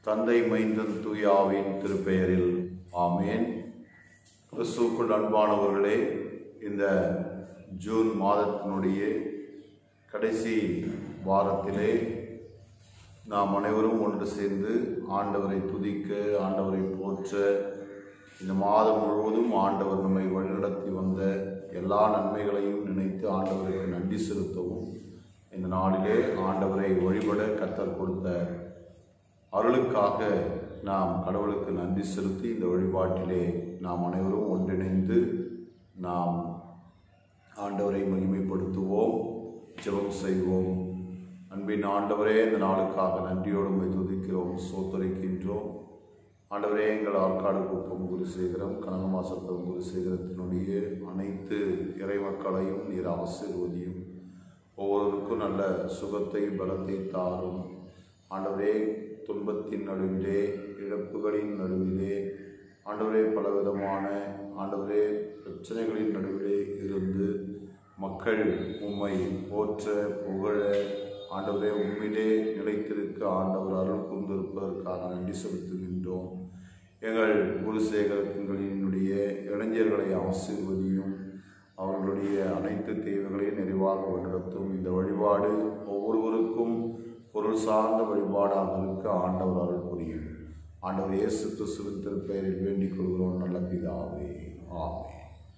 தந்தை மைந்தன் தூயாவின் திருப்பெயரில் ஆமேன் கிறிஸ்துவுக்குள் அன்பானவர்களே இந்த ஜூன் மாதத்தினுடைய கடைசி வாரத்திலே நாம் அனைவரும் ஒன்று சேர்ந்து ஆண்டவரை துதிக்க ஆண்டவரை போற்ற இந்த மாதம் முழுவதும் ஆண்டவர் நம்மை வழிநடத்தி வந்த எல்லா நன்மைகளையும் நினைத்து ஆண்டவருக்கு நன்றி செலுத்தவும் இந்த நாளிலே ஆண்டவரை வழிபட கத்தர் கொடுத்த அருளுக்காக நாம் கடவுளுக்கு நன்றி செலுத்தி இந்த வழிபாட்டிலே நாம் அனைவரும் ஒன்றிணைந்து நாம் ஆண்டவரை மகிமைப்படுத்துவோம் ஜெபம் செய்வோம் அன்பின் ஆண்டவரே இந்த நாளுக்காக நன்றியோடு உம்மை துதிக்கிறோம் சோத்தரிக்கின்றோம் ஆண்டவரே எங்கள் ஆற்காடு குப்பம் குருசேகரம் கனகமாசத்தம் குருசேகரத்தினுடைய அனைத்து இறைமக்களையும் நீர் ஆசீர்வதியும் ஒவ்வொருவருக்கும் நல்ல சுகத்தை பலத்தை தாரும் ஆண்டவரே துன்பத்தின் நடுவிலே இழப்புகளின் நடுவிலே ஆண்டவரே பலவிதமான ஆண்டவரே பிரச்சனைகளின் நடுவிலே இருந்து மக்கள் உம்மை போற்ற புகழ ஆண்டவரே உண்மையிலே நிலைத்திருக்க ஆண்டவர் அருள் கூர்ந்திருப்பதற்காக நன்றி செலுத்துகின்றோம் எங்கள் குருசேகரங்களினுடைய இளைஞர்களை ஆசீர்வதியும் அவர்களுடைய அனைத்து தேவைகளையும் நிறைவாக வழிநடத்தும் இந்த வழிபாடு ஒவ்வொருவருக்கும் பொருள் சார்ந்த வழிபாடாக இருக்க ஆண்டவர் அருள் புரியும் ஆண்டவர் இயேசு கிறிஸ்துவின் திருப்பெயரில் வேண்டிக் கொள்கிறோம் நல்ல பிதாவே ஆமே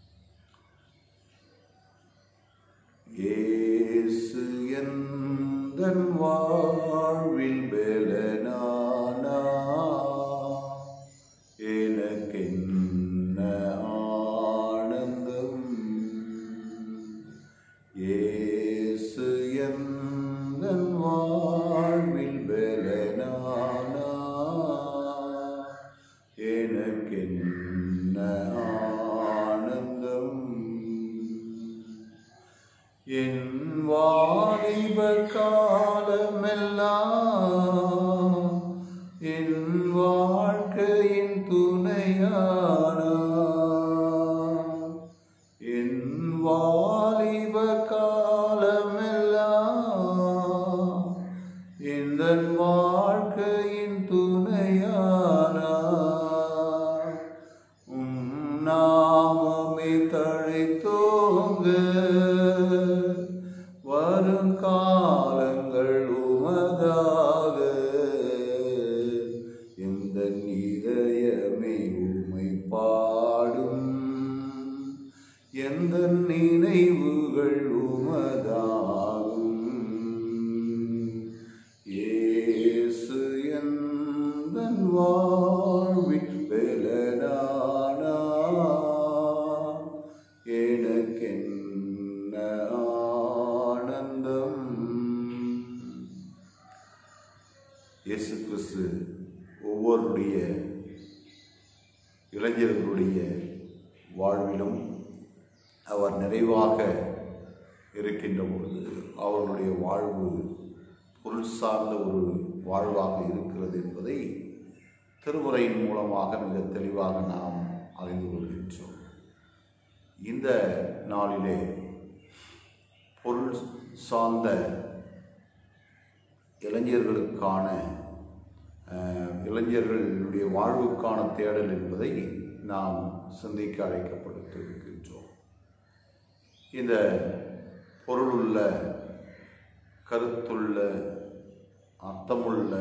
இயேசு எந்தன் வாழ்வில் பெலனானா எனக்கென்ன ஆனந்தம் இயேசு எந்தன் வாழ்வில் பெலனானா எனக்கென்ன ஆனந்தம் என் வாலிப காலமெல்லாம் என் வாழ்க்கையின் துணையானா என் வாலிப காலமெல்லாம் இந்த வாழ்க்கையின் துணையானா உம் நாமமே தழைத்தோங்க வருங்காலங்கள் உமதாக இந்த இதயமே உமை பாடும் எந்த நினைவுகள் உமதாகும் இயேசு எந்தன் வாழ்வில் பெலனானா எனக்கென்ன ஆனந்தம் இயேசு கிறிஸ்து ஒவ்வொருடைய இளைஞர்களுடைய வாழ்விலும் அவர் நிறைவாக இருக்கின்ற பொழுது அவர்களுடைய வாழ்வு பொருள் சார்ந்த ஒரு வாழ்வாக இருக்கிறது என்பதை திருமுறையின் மூலமாக மிக தெளிவாக நாம் அறிந்து கொள்கின்றோம் இந்த நாளிலே பொருள் சார்ந்த இளைஞர்களுக்கான அஹ், இளைஞர்களுடைய வாழ்வுக்கான தேடல் என்பதை நாம் சிந்திக்க அழைக்கப்பட்டிருக்கின்றோம் இந்த பொருளுள்ள கருத்துள்ள அர்த்தமுள்ள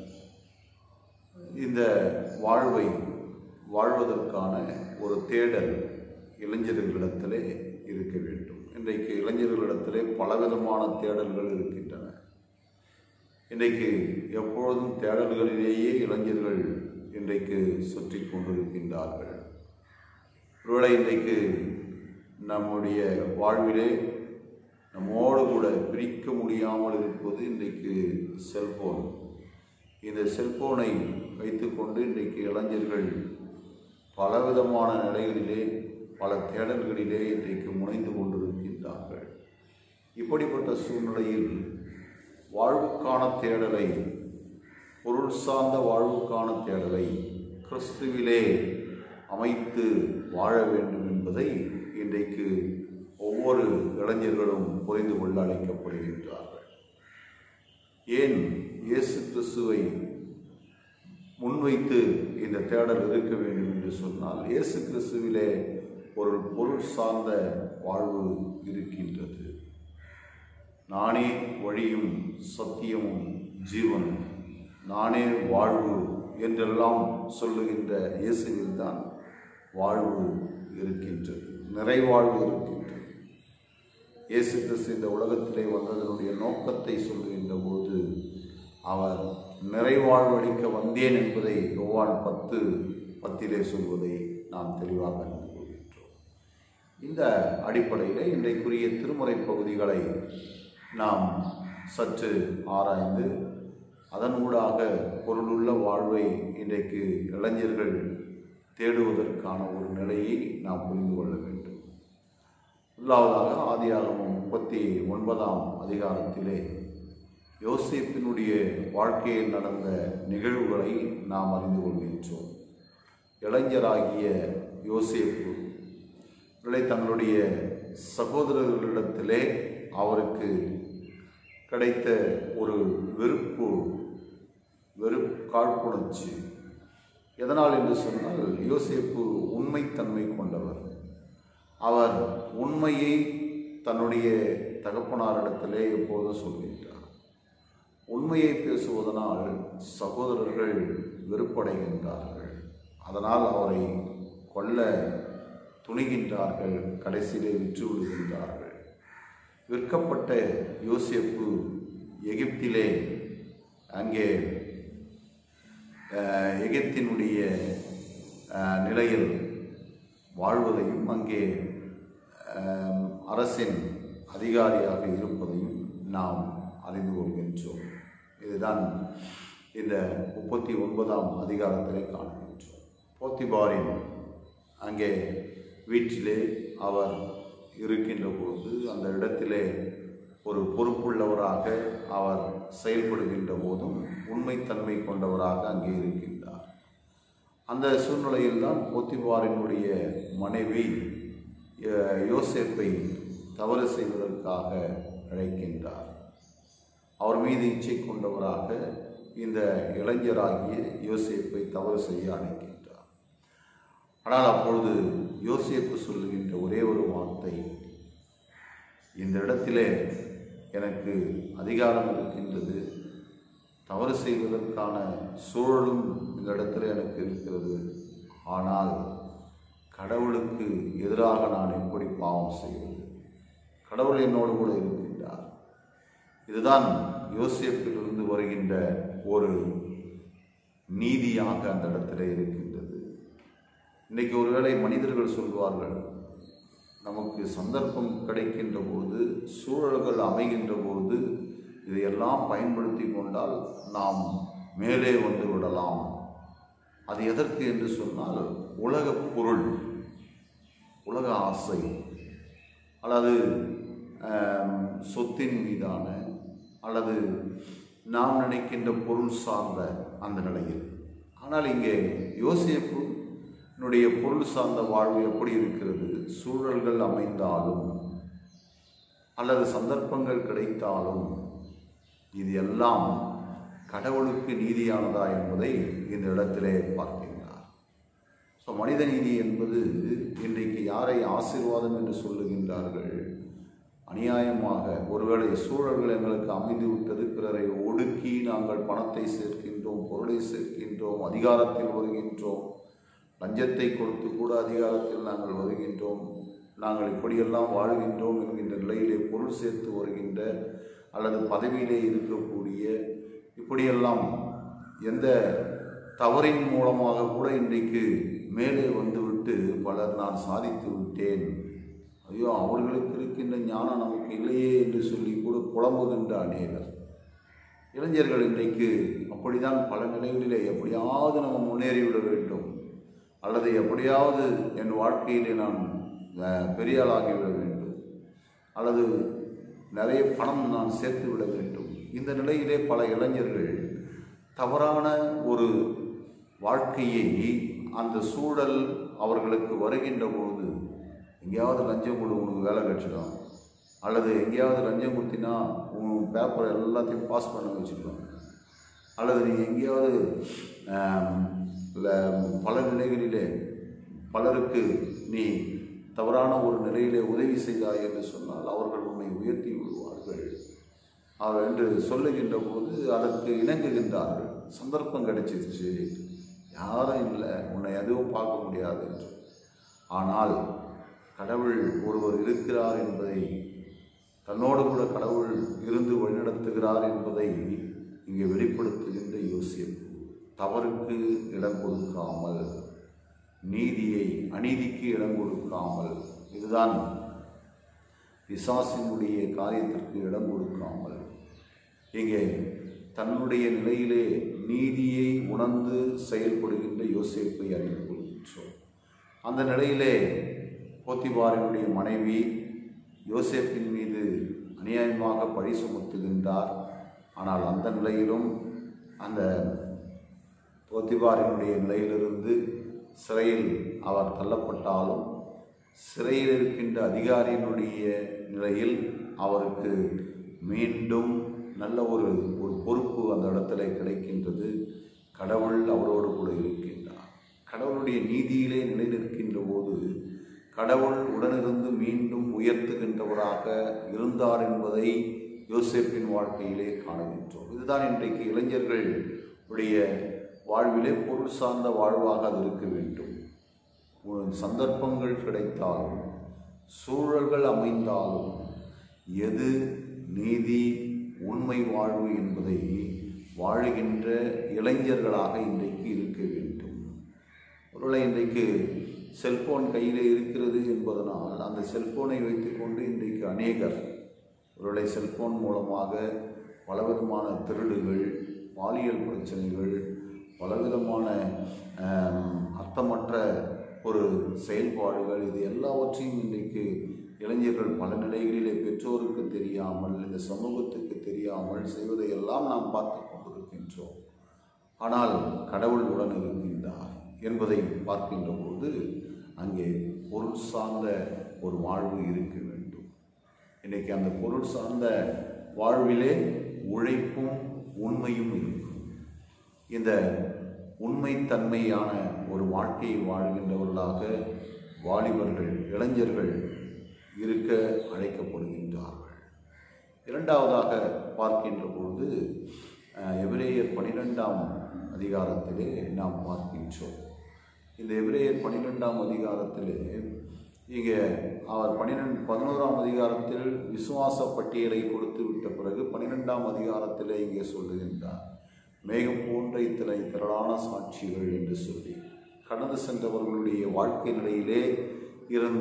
இந்த வாழ்வை வாழ்வதற்கான ஒரு தேடல் இளைஞர்களிடத்திலே இருக்க வேண்டும் இன்றைக்கு இளைஞர்களிடத்திலே பலவிதமான தேடல்கள் இருக்கின்றன இன்றைக்கு எப்பொழுதும் தேடல்களிலேயே இளைஞர்கள் இன்றைக்கு சுற்றி கொண்டிருக்கின்றார்கள் ஒருவேளை இன்றைக்கு நம்முடைய வாழ்விலே நம்மோடு கூட பிரிக்க முடியாமல் இருப்பது இன்றைக்கு செல்போன் இந்த செல்போனை வைத்துக்கொண்டு இன்றைக்கு இளைஞர்கள் பலவிதமான நிலைகளிலே பல தேடல்களிலே இன்றைக்கு முனைந்து கொண்டிருக்கின்றார்கள் இப்படிப்பட்ட சூழ்நிலையில் வாழ்வுக்கான தேடலை பொருள் சார்ந்த வாழ்வுக்கான தேடலை கிறிஸ்துவிலே அமைத்து வாழ வேண்டும் என்பதை இன்றைக்கு ஒவ்வொரு இளைஞர்களும் புரிந்து கொள்ள அழைக்கப்படுகின்றார்கள் ஏன் இயேசு கிறிஸ்துவை முன்வைத்து இந்த தேடல் இருக்க வேண்டும் என்று சொன்னால் இயேசு கிறிஸ்துவிலே ஒரு பொருள் சார்ந்த வாழ்வு இருக்கின்றது நானே வழியும் சத்தியமும் ஜீவனும் நானே வாழ்வு என்றெல்லாம் சொல்லுகின்ற இயேசுவில்தான் வாழ்வு இருக்கின்றது நிறைவாழ்வு இருக்கின்றது இயேசு கிறிஸ்து இந்த உலகத்திலே வந்ததனுடைய நோக்கத்தை சொல்லுகின்ற போது அவர் நிறைவாழ்வளிக்க வந்தேன் என்பதை யோவான் பத்து பத்திலே சொல்வதை நாம் தெளிவாக அறிந்து கொள்கின்றோம் இந்த அடிப்படையில் இன்றைக்குரிய திருமுறை பகுதிகளை நாம் சற்று ஆராய்ந்து அதனூடாக பொருளுள்ள வாழ்வை இன்றைக்கு இளைஞர்கள் தேடுவதற்கான ஒரு நிலையை நாம் புரிந்து கொள்ள வேண்டும் முதலாவதாக ஆதியாகமம் முப்பத்தி ஒன்பதாம் அதிகாரத்திலே யோசேப்பினுடைய வாழ்க்கையில் நடந்த நிகழ்வுகளை நாம் அறிந்து கொள்கின்றோம் இளைஞராகிய யோசேப்பு இவர்களை தங்களுடைய சகோதரர்களிடத்திலே அவருக்கு கிடைத்த ஒரு வெறுப்பு வெறு காழ்ப்புணர்ச்சி எதனால் என்று சொன்னால் யோசேப்பு உண்மைத்தன்மை கொண்டவர் அவர் உண்மையை தன்னுடைய தகப்பனாரிடத்திலே எப்போதும் சொல்கின்றார் உண்மையை பேசுவதனால் சகோதரர்கள் வெறுப்படைகின்றார்கள் அதனால் அவரை கொல்ல துணிகின்றார்கள் கடைசியிலே விற்று விடுகின்றார்கள் விற்கப்பட்ட யோசேப்பு எகிப்திலே அங்கே அஹ், எகிப்தினுடைய அஹ், நிலையில் வாழ்வதையும் அங்கே அஹ், அரசின் அதிகாரியாக இருப்பதையும் நாம் அறிந்து கொள்கின்றோம் இதுதான் இந்த முப்பத்தி ஒன்பதாம் அதிகாரத்திலே காண்கின்றோம் போத்திபாரின் அங்கே வீட்டிலே அவர் இருக்கின்ற போது அந்த இடத்திலே ஒரு பொறுப்புள்ளவராக அவர் செயல்படுகின்ற போதும் உண்மைத்தன்மை கொண்டவராக அங்கே இருக்கின்றார் அந்த சூழ்நிலையில்தான் போத்திபாரினுடைய மனைவி அஹ், யோசேப்பை தவறு செய்வதற்காக அழைக்கின்றார் அவர் மீது இச்சை கொண்டவராக இந்த இளைஞராகிய யோசேப்பை தவறு செய்ய அழைக்கின்றார் ஆனால் அப்பொழுது யோசேப்பு சொல்லுகின்ற ஒரே ஒரு வார்த்தை இந்த இடத்திலே எனக்கு அதிகாரம் இருக்கின்றது தவறு செய்வதற்கான சூழலும் இந்த இடத்துல எனக்கு இருக்கிறது ஆனால் கடவுளுக்கு எதிராக நான் எப்படி பாவம் செய்வது கடவுள் என்னோடு கூட இருக்கின்றார் இதுதான் யோசேப்பிலிருந்து வருகின்ற ஒரு நீதியாக அந்த இடத்துல இருக்கின்றது இன்னைக்கு ஒருவேளை மனிதர்கள் சொல்வார்கள் நமக்கு சந்தர்ப்பம் கிடைக்கின்ற போது சூழல்கள் அமைகின்ற போது இதையெல்லாம் பயன்படுத்தி கொண்டால் நாம் மேலே வந்து விடலாம் அது எதற்கு என்று சொன்னால் உலக பொருள் உலக ஆசை அல்லது ஆம், சொத்தின் மீதான அல்லது நாம் நினைக்கின்ற பொருள் சார்ந்த அந்த நிலையில் ஆனால் இங்கே யோசிப்பு என்னுடைய பொருள் சார்ந்த வாழ்வு எப்படி இருக்கிறது சூழல்கள் அமைந்தாலும் அல்லது சந்தர்ப்பங்கள் கிடைத்தாலும் இது எல்லாம் கடவுளுக்கு நீதியானதா என்பதை இந்த இடத்திலே பார்க்கின்றார் ஸோ மனித நீதி என்பது இன்றைக்கு யாரை ஆசீர்வாதம் என்று சொல்லுகின்றார்கள் அநியாயமாக ஒருவேளை சூழல்கள் எங்களுக்கு அமைந்து விட்டது பிறரை ஒடுக்கி நாங்கள் பணத்தை சேர்க்கின்றோம் பொருளை சேர்க்கின்றோம் அதிகாரத்தில் வருகின்றோம் லஞ்சத்தை கொடுத்து கூட அதிகாரத்தில் நாங்கள் வருகின்றோம் நாங்கள் இப்படியெல்லாம் வாழ்கின்றோம் என்கின்ற நிலையிலே பொருள் சேர்த்து வருகின்ற அல்லது பதவியிலே இருக்கக்கூடிய இப்படியெல்லாம் எந்த தவறின் மூலமாக கூட இன்றைக்கு மேலே வந்துவிட்டு பலர் நான் சாதித்து விட்டேன் ஐயோ அவர்களுக்கு இருக்கின்ற ஞானம் நமக்கு இல்லையே என்று சொல்லி கூட புலம்புகின்ற அநேகர் இளைஞர்கள் இன்றைக்கு அப்படிதான் பல நிலைகளிலே எப்படியாவது நம்ம முன்னேறிவிட வேண்டும் அல்லது எப்படியாவது என் வாழ்க்கையிலே நான் அஹ், பெரிய ஆளாகிவிட வேண்டும் அல்லது நிறைய பணம் நான் சேர்த்து விட வேண்டும் இந்த நிலையிலே பல இளைஞர்கள் தவறான ஒரு வாழ்க்கையை அந்த சூழல் அவர்களுக்கு வருகின்ற பொழுது எங்கேயாவது லஞ்சம் கொடு உனக்கு வேலை கிடைச்சிடும் அல்லது எங்கேயாவது லஞ்சம் கொடுத்தினா உன் பேப்பர் எல்லாத்தையும் பாஸ் பண்ண வச்சுக்கலாம் அல்லது நீ எங்கேயாவது ஆம், ல- பல நிலைகளிலே பலருக்கு நீ தவறான ஒரு நிலையிலே உதவி செய்தாய் என்று சொன்னால் அவர்கள் உன்னை உயர்த்தி விடுவார்கள் அவர் என்று சொல்லுகின்ற போது அதற்கு இணங்குகின்றார்கள் சந்தர்ப்பம் கிடைச்சிருச்சு யாரும் இல்லை உன்னை எதுவும் பார்க்க முடியாது என்று ஆனால் கடவுள் ஒருவர் இருக்கிறார் என்பதை தன்னோடு கூட கடவுள் இருந்து வழிநடத்துகிறார் என்பதை இங்கே வெளிப்படுத்துகின்ற யோசிப்பு தவறுக்கு இடம் கொடுக்காமல் நீதியை அநீதிக்கு இடம் கொடுக்காமல் இதுதான் பிசாசினுடைய காரியத்திற்கு இடம் கொடுக்காமல் இங்கே தன்னுடைய நிலையிலே நீதியை உணர்ந்து செயல்படுகின்ற யோசேப்பை அறிந்து கொள்கின்றோம் அந்த நிலையிலே போத்திபாரினுடைய மனைவி யோசேப்பின் மீது அநியாயமாக பழி சுமத்துகின்றார் ஆனால் அந்த நிலையிலும் அந்த போத்திபாரினுடைய நிலையிலிருந்து சிறையில் அவர் தள்ளப்பட்டாலும் சிறையில் இருக்கின்ற அதிகாரியினுடைய நிலையில் அவருக்கு மீண்டும் நல்ல ஒரு ஒரு பொறுப்பு அந்த இடத்துல கிடைக்கின்றது கடவுள் அவரோடு கூட இருக்கின்றார் கடவுளுடைய நீதியிலே நிலைநிற்கின்ற போது கடவுள் உடனிருந்து மீண்டும் உயர்த்துகின்றவராக இருந்தார் என்பதை யோசேப்பின் வாழ்க்கையிலே காணுகின்றோம் இதுதான் இன்றைக்கு இளைஞர்கள் உடைய வாழ்விலே பொருள் சார்ந்த வாழ்வாக அது இருக்க வேண்டும் உன் சந்தர்ப்பங்கள் கிடைத்தாலும் சூழல்கள் அமைந்தாலும் எது நீதி உண்மை வாழ்வு என்பதை வாழுகின்ற இளைஞர்களாக இன்றைக்கு இருக்க வேண்டும் ஒருவேளை இன்றைக்கு செல்போன் கையில் இருக்கிறது என்பதனால் அந்த செல்போனை வைத்துக்கொண்டு இன்றைக்கு அநேகர் ஒருவேளை செல்போன் மூலமாக பலவிதமான திருடுகள் பாலியல் பிரச்சனைகள் பலவிதமான ஆம், அர்த்தமற்ற ஒரு செயல்பாடுகள் இது எல்லாவற்றையும் இன்றைக்கு இளைஞர்கள் பல நிலைகளிலே பெற்றோருக்கு தெரியாமல் இந்த சமூகத்துக்கு தெரியாமல் செய்வதையெல்லாம் நாம் பார்த்து கொண்டிருக்கின்றோம் ஆனால் கடவுள் உடன் இருக்கின்றார் என்பதை பார்க்கின்ற போது அங்கே பொருள் சார்ந்த ஒரு வாழ்வு இருக்க வேண்டும் இன்னைக்கு அந்த பொருள் சார்ந்த வாழ்விலே உழைப்பும் உண்மையும் இருக்கும் இந்த உண்மைத்தன்மையான ஒரு வாழ்க்கையை வாழ்கின்றவர்களாக வாலிபர்கள் இளைஞர்கள் இருக்க அழைக்கப்படுகின்றார்கள் இரண்டாவதாக பார்க்கின்ற பொழுது அஹ், எபிரேயர் பனிரெண்டாம் அதிகாரத்திலே நாம் பார்க்கின்றோம் இந்த எபிரேயர் பனிரெண்டாம் அதிகாரத்திலே இங்கே அவர் பன்னிரெண்டு பதினோராம் அதிகாரத்தில் விசுவாச பட்டியலை கொடுத்து விட்ட பிறகு பன்னிரெண்டாம் அதிகாரத்திலே இங்கே சொல்லுகின்றார் மேகம் போன்ற இத்தனை திரளான சாட்சிகள் என்று சொல்லி கடந்து சென்றவர்களுடைய வாழ்க்கை நிலையிலே இருந்த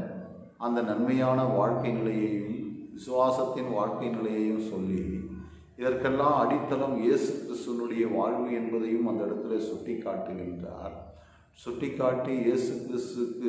அந்த நன்மையான வாழ்க்கை நிலையையும் விசுவாசத்தின் வாழ்க்கை நிலையையும் சொல்லி இதற்கெல்லாம் அடித்தளம் இயேசு கிறிஸ்துவனுடைய வாழ்வு என்பதையும் அந்த இடத்துல சுட்டி காட்டுகின்றார் சுட்டிக்காட்டி இயேசு கிறிஸ்துக்கு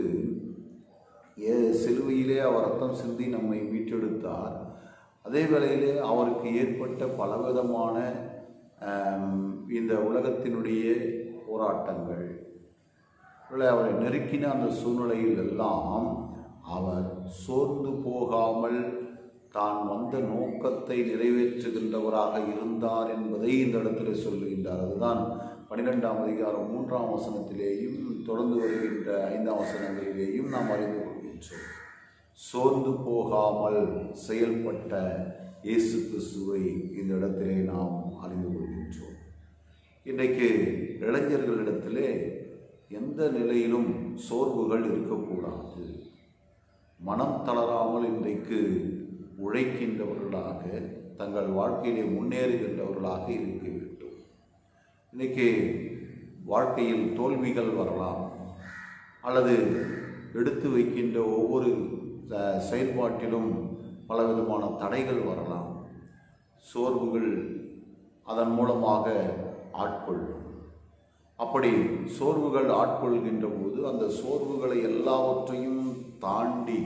ஏ சிலுவையிலே அவர் ரத்தம் சிந்தி நம்மை மீட்டெடுத்தார் அதே வேளையிலே அவருக்கு ஏற்பட்ட பலவிதமான ஆம், இந்த உலகத்தினுடைய போராட்டங்கள் ஒருவேளை அவரை நெருக்கின அந்த சூழ்நிலையில் எல்லாம் அவர் சோர்ந்து போகாமல் தான் வந்த நோக்கத்தை நிறைவேற்றுகின்றவராக இருந்தார் என்பதை இந்த இடத்துல சொல்லுகின்றார் அதுதான் பன்னிரெண்டாம் அதிகாரம் மூன்றாம் வசனத்திலேயும் தொடர்ந்து வருகின்ற ஐந்தாம் வசனங்களிலேயும் நாம் அறிந்து கொள்கின்றோம் சோர்ந்து போகாமல் செயல்பட்ட இயேசு கிறிஸ்துவை இந்த இடத்திலே நாம் அறிந்து கொள்கின்றோம் இன்றைக்கு இளைஞர்களிடத்திலே எந்த நிலையிலும் சோர்வுகள் இருக்கக்கூடாது மனம் தளராமல் இன்றைக்கு உழைக்கின்றவர்களாக தங்கள் வாழ்க்கையிலே முன்னேறுகின்றவர்களாக இருக்க வேண்டும் இன்னைக்கு வாழ்க்கையில் தோல்விகள் வரலாம் அல்லது எடுத்து வைக்கின்ற ஒவ்வொரு அஹ், செயல்பாட்டிலும் பலவிதமான தடைகள் வரலாம் சோர்வுகள் அதன் மூலமாக ஆட்கொள்ளும் அப்படி சோர்வுகள் ஆட்கொள்கின்ற போது அந்த சோர்வுகளை எல்லாவற்றையும் தாண்டி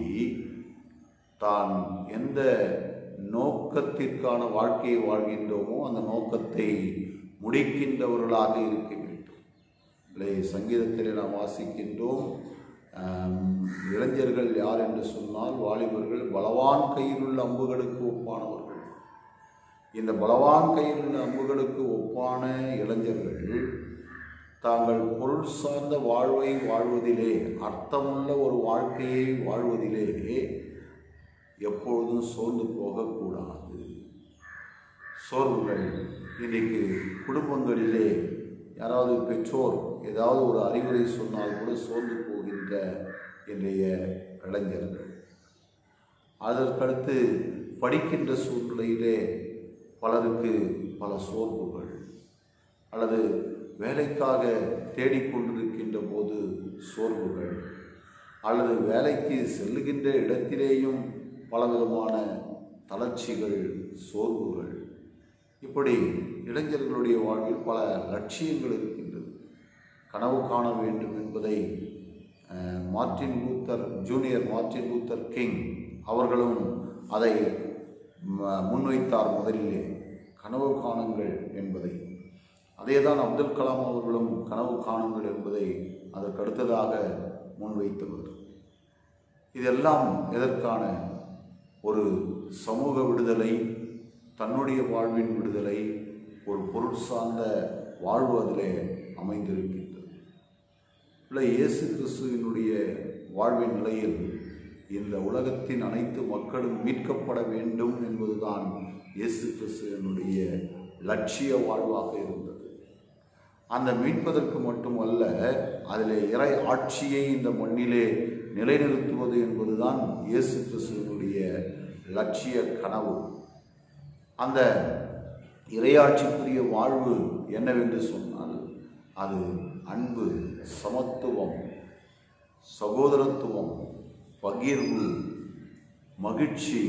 தான் எந்த நோக்கத்திற்கான வாழ்க்கையை வாழ்கின்றோமோ அந்த நோக்கத்தை முடிக்கின்றவர்களாக இருக்க வேண்டும் இல்லை சங்கீதத்திலே நாம் வாசிக்கின்றோம் ஆம், இளைஞர்கள் யார் என்று சொன்னால் வாலிபர்கள் பலவான் கையில் உள்ள அம்புகளுக்கு ஒப்பானவர்கள் இந்த பலவான் கையில் உள்ள அம்புகளுக்கு ஒப்பான தாங்கள் பொருள் சார்ந்த வாழ்வை வாழ்வதிலே அர்த்தமுள்ள ஒரு வாழ்க்கையை வாழ்வதிலே எப்பொழுதும் சோர்ந்து போகக்கூடாது சோர்வுகள் இன்றைக்கு குடும்பங்களிலே யாராவது பெற்றோர் ஏதாவது ஒரு அறிவுரை சொன்னால் கூட சோர்ந்து போகின்ற இன்றைய இளைஞர்கள் அதற்கடுத்து படிக்கின்ற சூழ்நிலையிலே பலருக்கு பல சோர்வுகள் அல்லது வேலைக்காக தேடிக்கொண்டிருக்கின்ற போது சோர்வுகள் அல்லது வேலைக்கு செல்லுகின்ற இடத்திலேயும் பலவிதமான தளர்ச்சிகள் சோர்வுகள் இப்படி இளைஞர்களுடைய வாழ்வில் பல லட்சியங்கள் இருக்கின்றது கனவு காண வேண்டும் என்பதை அஹ், Martin Luther junior Martin Luther King அவர்களும் அதை ம- முன்வைத்தார் முதலிலே கனவு காணுங்கள் என்பதை அதேதான் அப்துல் கலாம் அவர்களும் கனவு காணுங்கள் என்பதை அதற்கு அடுத்ததாக முன்வைத்தவர் இதெல்லாம் எதற்கான ஒரு சமூக விடுதலை தன்னுடைய வாழ்வின் விடுதலை ஒரு பொருள் சார்ந்த வாழ்வு அதிலே அமைந்திருக்கின்றது இல்லை இயேசு கிறிஸ்துவினுடைய வாழ்வின் நிலையில் இந்த உலகத்தின் அனைத்து மக்களும் மீட்கப்பட வேண்டும் என்பதுதான் இயேசு கிறிஸ்துவனுடைய லட்சிய வாழ்வாக இருந்தது அந்த மீட்பதற்கு மட்டுமல்ல அதிலே இறை ஆட்சியை இந்த மண்ணிலே நிலைநிறுத்துவது என்பதுதான் இயேசு கிறிஸ்துவனுடைய லட்சிய கனவு அந்த இறையாட்சிக்குரிய வாழ்வு என்னவென்று சொன்னால் அது அன்பு சமத்துவம் சகோதரத்துவம் பகிர்வு மகிழ்ச்சி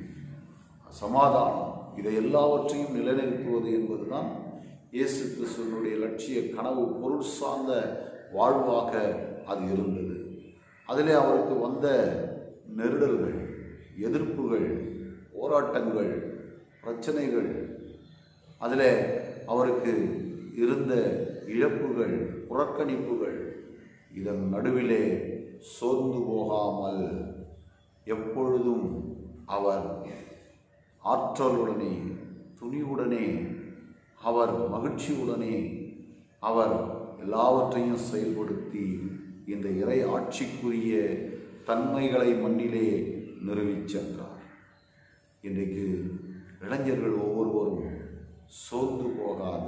சமாதானம் இதை எல்லாவற்றையும் நிலைநிறுத்துவது என்பதுதான் இயேசு கிறிஸ்துவனுடைய லட்சிய கனவு பொருள் சார்ந்த வாழ்வாக அது இருந்தது அதிலே அவருக்கு வந்த நெருடல்கள் எதிர்ப்புகள் போராட்டங்கள் பிரச்சனைகள் அதில் அவருக்கு இருந்த இழப்புகள் புறக்கணிப்புகள் இதன் நடுவிலே சோர்ந்து போகாமல் எப்பொழுதும் அவர் ஆற்றலுடனே துணிவுடனே அவர் மகிழ்ச்சியுடனே அவர் எல்லாவற்றையும் செயல்படுத்தி இந்த இறை ஆட்சிக்குரிய தன்மைகளை மண்ணிலே நிறுவிச் சென்றார் இன்றைக்கு இளைஞர்கள் ஒவ்வொருவரும் சோர்ந்து போகாத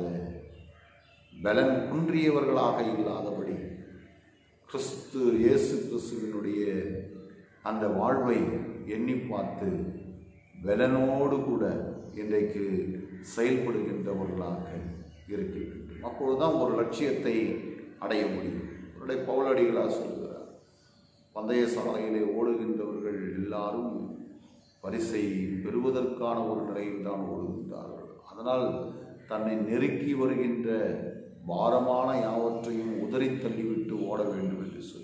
பலன் குன்றியவர்களாக இல்லாதபடி கிறிஸ்து இயேசு கிறிஸ்துவினுடைய அந்த வாழ்வை எண்ணி பார்த்து பலனோடு கூட இன்றைக்கு செயல்படுகின்றவர்களாக இருக்க வேண்டும் அப்பொழுதுதான் ஒரு லட்சியத்தை அடைய முடியும் அவருடைய பவுலடிகளாக சொல்கிறார் பந்தய சாலையிலே ஓடுகின்றவர்கள் எல்லாரும் பரிசை பெறுவதற்கான ஒரு நிலையில் தான் ஓடுகின்றார்கள் அதனால் தன்னை நெருக்கி வருகின்ற பாரமான யாவற்றையும் உதறி தள்ளிவிட்டு ஓட வேண்டும் என்று சொல்லி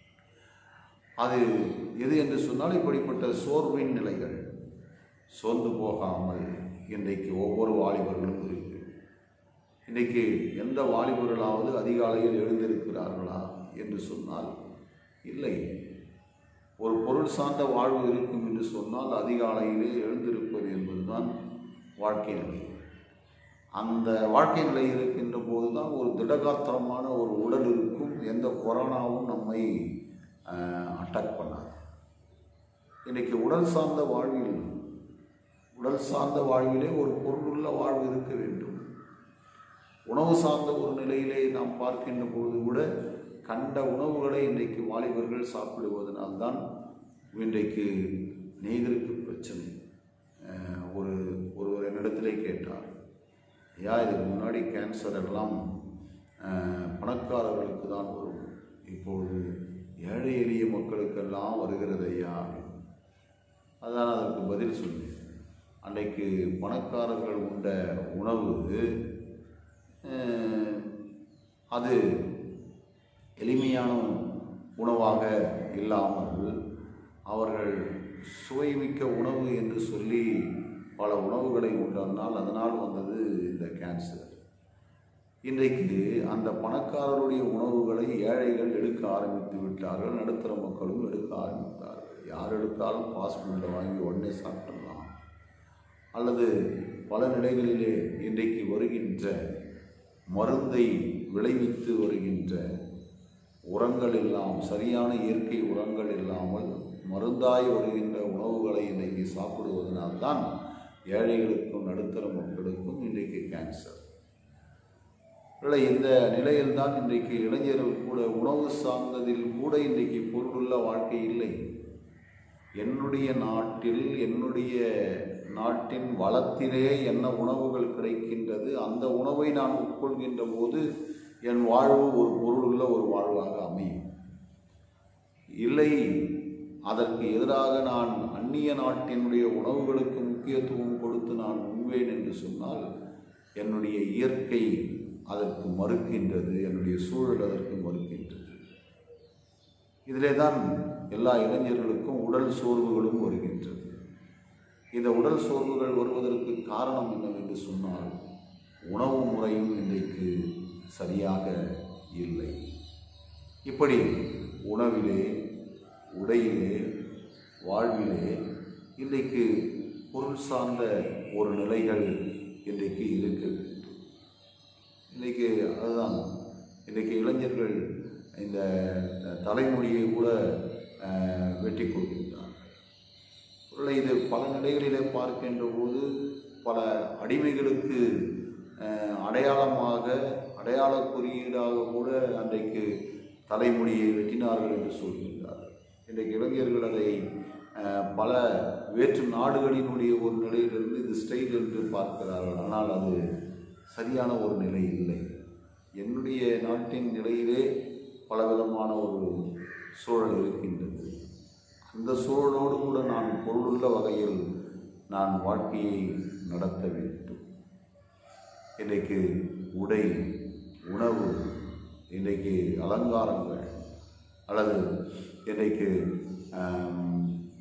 அது எது என்று சொன்னால் இப்படிப்பட்ட சோர்வின் நிலைகள் சோர்ந்து போகாமல் இன்றைக்கு ஒவ்வொரு வாலிபர்களும் இருக்கு இன்றைக்கு எந்த வாலிபர்களாவது அதிகாலையில் எழுந்திருக்கிறார்களா என்று சொன்னால் இல்லை ஒரு பொருள் சார்ந்த வாழ்வு இருக்கும் என்று சொன்னால் அதிகாலையிலே எழுந்திருப்பது என்பதுதான் வாழ்க்கை நிலை அந்த வாழ்க்கை நிலை இருக்கின்ற போதுதான் ஒரு திடகாத்திரமான ஒரு உடல் இருக்கும் எந்த கொரோனாவும் நம்மை அட்டாக் பண்ணாது இன்னைக்கு உடல் சார்ந்த வாழ்வில் உடல் சார்ந்த வாழ்விலே ஒரு பொருளுள்ள வாழ்வு இருக்க வேண்டும் உணவு சார்ந்த ஒரு நிலையிலே நாம் பார்க்கின்ற பொழுது கூட கண்ட உணவுகளை இன்றைக்கு வாலிபர்கள் சாப்பிடுவதனால்தான் இன்றைக்கு நீதிற்கு பிரச்சனை அஹ், ஒரு ஒருவர் என்னிடத்திலே கேட்டார் ஐயா இதுக்கு முன்னாடி கேன்சர் எல்லாம் அஹ், பணக்காரர்களுக்கு தான் வரும் இப்பொழுது ஏழை எளிய மக்களுக்கெல்லாம் வருகிறது ஐயா அதான் அதற்கு பதில் சொன்னேன் அன்றைக்கு பணக்காரர்கள் உண்ட உணவு அஹ், அது எளிமையான உணவாக இல்லாமல் அவர்கள் சுவைமிக்க உணவு என்று சொல்லி பல உணவுகளை உண்டதனால் அதனால் வந்தது இந்த கேன்சர் இன்றைக்கு அந்த பணக்காரருடைய உணவுகளை ஏழைகள் எடுக்க ஆரம்பித்து விட்டார்கள் நடுத்தர மக்களும் எடுக்க ஆரம்பித்தார்கள் யார் எடுத்தாலும் ஃபாஸ்ட் ஃபுட்டை வாங்கி உடனே சாப்பிடலாம் அல்லது பல நிலைகளிலே இன்றைக்கு வருகின்ற மருந்தை விளைவித்து வருகின்ற உரங்கள் எல்லாம் சரியான இயற்கை உரங்கள் இல்லாமல் மருந்தாய் வருகின்ற உணவுகளை இன்றைக்கு சாப்பிடுவதனால்தான் ஏழைகளுக்கும் நடுத்தர மக்களுக்கும் இன்றைக்கு கேன்சர் இல்லை இந்த நிலையில்தான் இன்றைக்கு இளைஞர்கள் கூட உணவு சார்ந்ததில் கூட இன்றைக்கு பொருளுள்ள வாழ்க்கை இல்லை என்னுடைய நாட்டில் என்னுடைய நாட்டின் வளத்திலே என்ன உணவுகள் கிடைக்கின்றது அந்த உணவை நான் உட்கொள்கின்ற போது என் வாழ்வு ஒரு பொருளுள்ள ஒரு வாழ்வாக அமையும் இல்லை அதற்கு எதிராக நான் அந்நிய நாட்டினுடைய உணவுகளுக்கு முக்கியத்துவம் கொடுத்து நான் உண்வேன் என்று சொன்னால் என்னுடைய இயற்கை அதற்கு மறுக்கின்றது என்னுடைய சூழல் அதற்கு மறுக்கின்றது இதிலே தான் எல்லா இளைஞர்களுக்கும் உடல் சோர்வுகளும் வருகின்றது இந்த உடல் சோர்வுகள் வருவதற்கு காரணம் என்னவென்று சொன்னால் உணவு முறையும் இன்றைக்கு சரியாக இல்லை இப்படி உணவிலே உடையிலே வாழ்விலே இன்றைக்கு பொருள் சார்ந்த ஒரு நிலைகள் இன்றைக்கு இருக்க வேண்டும் இன்றைக்கு அதுதான் இன்றைக்கு இளைஞர்கள் இந்த தலைமொழியை கூட அஹ், வெட்டி கொள்கின்றார்கள் ஒருவேளை இது பல நிலைகளிலே பார்க்கின்ற போது பல அடிமைகளுக்கு அஹ், அடையாளமாக அடையாள குறியீடாக கூட அன்றைக்கு தலைமுடியை வெட்டினார்கள் என்று சொல்கின்றார்கள் இன்றைக்கு இளைஞர்கள் அதை அஹ், பல வேற்று நாடுகளினுடைய ஒரு நிலையிலிருந்து இது ஸ்டைல் என்று பார்க்கிறார்கள் ஆனால் அது சரியான ஒரு நிலை இல்லை என்னுடைய நாட்டின் நிலையிலே பலவிதமான ஒரு சூழல் இருக்கின்றது அந்த சூழலோடு கூட நான் பொருளுள்ள வகையில் நான் வாழ்க்கையை நடத்த வேண்டும் இன்றைக்கு உடை உணவு இன்றைக்கு அலங்காரங்கள் அல்லது இன்றைக்கு ஆம்,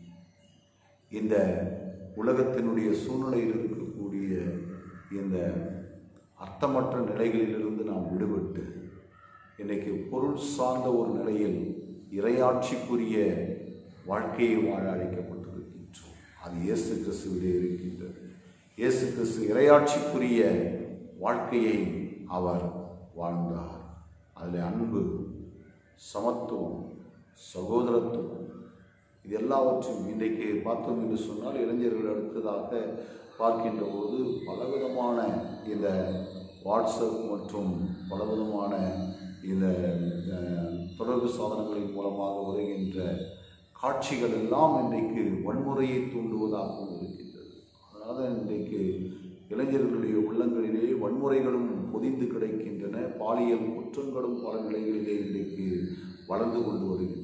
இந்த உலகத்தினுடைய சூழ்நிலையில் இருக்கக்கூடிய இந்த அர்த்தமற்ற நிலைகளிலிருந்து நாம் விடுபட்டு இன்றைக்கு பொருள் சார்ந்த ஒரு நிலையில் இறையாட்சிக்குரிய வாழ்க்கையை வாழ அழைக்கப்பட்டிருக்கின்றோம் அது இயேசு கிறிஸ்துவிலே இருக்கின்றது இயேசு கிறிஸ்து இறையாட்சிக்குரிய வாழ்க்கையை அவர் வாழ்ந்தார் அதில் அன்பு சமத்துவம் சகோதரத்துவம் இது எல்லாவற்றையும் இன்றைக்கு பார்த்தோம் என்று சொன்னால் இளைஞர்கள் அடுத்ததாக பார்க்கின்ற போது பலவிதமான இந்த வாட்ஸ்அப் மற்றும் பலவிதமான இந்த அஹ், தொடர்பு சாதனங்களின் மூலமாக வருகின்ற காட்சிகள் எல்லாம் இன்றைக்கு வன்முறையை தூண்டுவதாகவும் இருக்கின்றது அதனால் இன்றைக்கு இளைஞர்களுடைய உள்ளங்களிலே வன்முறைகளும் பொதிந்து கிடைக்கின்றன பாலியல் குற்றங்களும் பல நிலைகளிலே இன்றைக்கு வளர்ந்து கொண்டு வருகின்றது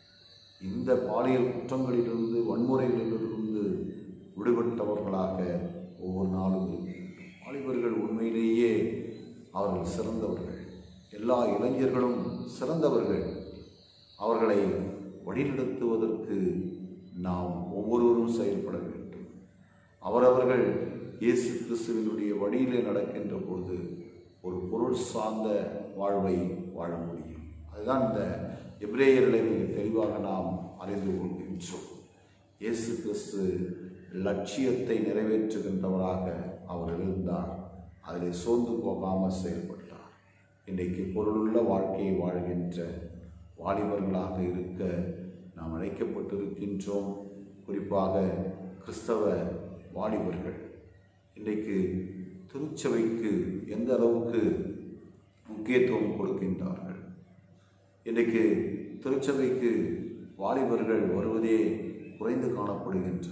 இந்த பாலியல் குற்றங்களிலிருந்து வன்முறைகளிலிருந்து விடுபட்டவர்களாக ஒவ்வொரு நாளும் இருக்கின்றோம் வாலிபர்கள் உண்மையிலேயே அவர்கள் சிறந்தவர்கள் எல்லா இளைஞர்களும் சிறந்தவர்கள் அவர்களை வழிநடத்துவதற்கு நாம் ஒவ்வொருவரும் செயல்பட வேண்டும் அவரவர்கள் இயேசு கிறிஸ்துவினுடைய வழியிலே நடக்கின்ற போது ஒரு பொருள் சார்ந்த வாழ்வை வாழ முடியும் அதுதான் இந்த எபிரேயர்களை மிக தெளிவாக நாம் அறிந்து கொள்கின்றோம் இயேசு கிறிஸ்து லட்சியத்தை நிறைவேற்றுகின்றவராக அவர் இருந்தார் அதில் சோர்ந்து போகாமல் செயல்பட்டார் இன்றைக்கு பொருளுள்ள வாழ்க்கையை வாழ்கின்ற வாலிபர்களாக இருக்க நாம் அழைக்கப்பட்டிருக்கின்றோம் குறிப்பாக கிறிஸ்தவ வாலிபர்கள் இன்றைக்கு திருச்சபைக்கு எந்த அளவுக்கு முக்கியத்துவம் கொடுக்கின்றார்கள் இன்றைக்கு திருச்சபைக்கு வாலிபர்கள் வருவதே குறைந்து காணப்படுகின்றது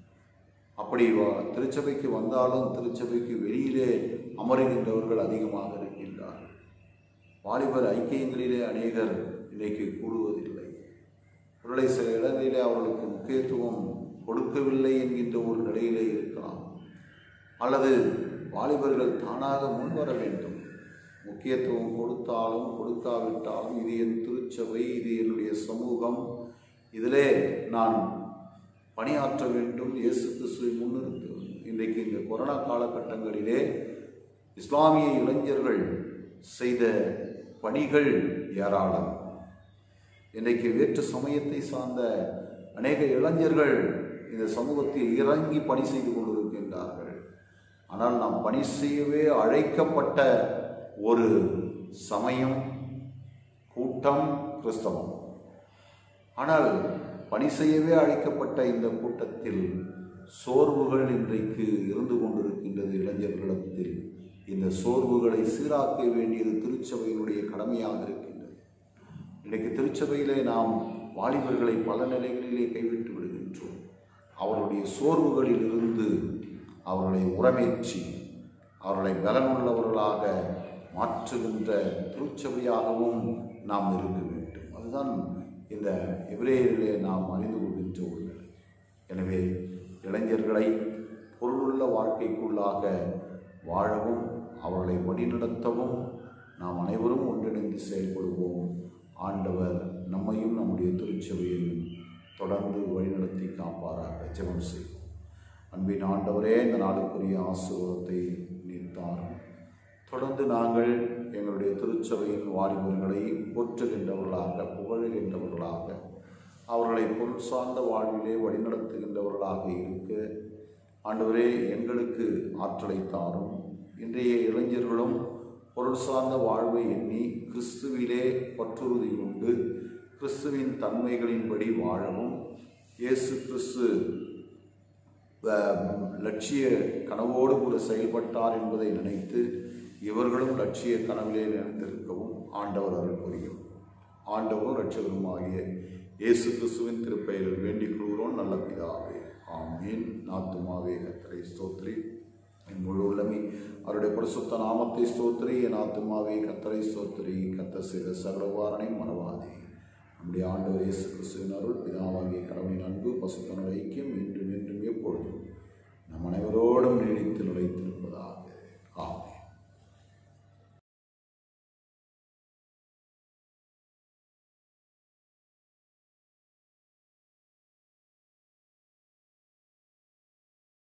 அப்படி வ- திருச்சபைக்கு வந்தாலும் திருச்சபைக்கு வெளியிலே அமருகின்றவர்கள் அதிகமாக இருக்கின்றார்கள் வாலிபர் ஐக்கியங்களிலே அநேகர் இன்றைக்கு கூடுவதில்லை ஒருவேளை சில இடங்களிலே அவர்களுக்கு முக்கியத்துவம் கொடுக்கவில்லை என்கின்ற ஒரு நிலையிலே இருக்கலாம் அல்லது வாலிபர்கள் தானாக முன்வர வேண்டும் முக்கியத்துவம் கொடுத்தாலும் கொடுக்காவிட்டாலும் இது என் திருச்சபை இது என்னுடைய சமூகம் இதிலே நான் பணியாற்ற வேண்டும் இயேசு கிறிஸ்துவை முன்னிறுத்த வேண்டும் இன்றைக்கு இந்த கொரோனா காலகட்டங்களிலே இஸ்லாமிய இளைஞர்கள் செய்த பணிகள் ஏராளம் இன்றைக்கு வேற்று சமயத்தை சார்ந்த அநேக இளைஞர்கள் இந்த சமூகத்தில் இறங்கி பணி செய்து கொண்டிருக்கின்றார்கள் ஆனால் நாம் பணி செய்யவே அழைக்கப்பட்ட ஒரு சமயம் கூட்டம் கிறிஸ்தவம் ஆனால் பணி செய்யவே அழைக்கப்பட்ட இந்த கூட்டத்தில் சோர்வுகள் இன்றைக்கு இருந்து கொண்டிருக்கின்றது இளைஞர்களிடத்தில் இந்த சோர்வுகளை சீராக்க வேண்டியது திருச்சபையினுடைய கடமையாக இருக்கின்றது இன்றைக்கு திருச்சபையிலே நாம் வாலிபர்களை பல நிலைகளிலே கைவிட்டு விடுகின்றோம் அவருடைய சோர்வுகளில் இருந்து அவர்களை உரமேற்றி அவர்களை பலனுள்ளவர்களாக மாற்றுகின்ற திருச்சபையாகவும் நாம் இருக்க வேண்டும் அதுதான் இந்த எபிரேயரிலே நாம் அறிந்து கொள்கின்ற உண்மை எனவே இளைஞர்களை பொருளுள்ள வாழ்க்கைக்குள்ளாக வாழவும் அவர்களை வழிநடத்தவும் நாம் அனைவரும் ஒன்றிணைந்து செயல்படுவோம் ஆண்டவர் நம்மையும் நம்முடைய திருச்சபையையும் தொடர்ந்து வழிநடத்தி காப்பாராக ஜெபம் செய்வோம் அன்பின் ஆண்டவரே இந்த நாளுக்குரிய ஆசீர்வாதத்தை நீத்தாரும் தொடர்ந்து நாங்கள் எங்களுடைய திருச்சபையின் வாலிபர்களை போற்றுகின்றவர்களாக புகழுகின்றவர்களாக அவர்களை பொருள் சார்ந்த வாழ்விலே வழிநடத்துகின்றவர்களாக இருக்க ஆண்டவரே எங்களுக்கு ஆற்றலை தாரும் இன்றைய இளைஞர்களும் பொருள் சார்ந்த வாழ்வை எண்ணி கிறிஸ்துவிலே பற்றுறுதி கொண்டு கிறிஸ்துவின் தன்மைகளின்படி வாழவும் இயேசு கிறிஸ்து அஹ், லட்சிய கனவோடு கூட செயல்பட்டார் என்பதை நினைத்து இவர்களும் லட்சிய கனவிலே நினைத்திருக்கவும் ஆண்டவர் அருள் புரியும் ஆண்டவரும் இரட்சகருமாகிய இயேசு கிறிஸ்துவின் திருப்பெயரில் வேண்டிக் கொள்கிறோம் நல்ல பிதாவே ஆமீன் நாத்துமாவே கத்தரை ஸ்தோத்ரி என் முழு உள்ளமே அவருடைய பரிசுத்த நாமத்தை ஸ்தோத்திரி என் ஆத்துமாவே கத்தரை ஸ்தோத்திரி கத்த செய்த சகலவாரனை மறவாதே நம்முடைய ஆண்டவர் இயேசு கிறிஸ்துவின் அருள் பிதாவாகிய கடவுளின் அன்பு பசுத்தன ஐக்கியம் இன்றும் என்றும் எப்பொழுதும் நம் அனைவரோடும் நீடித்து நிலைத்து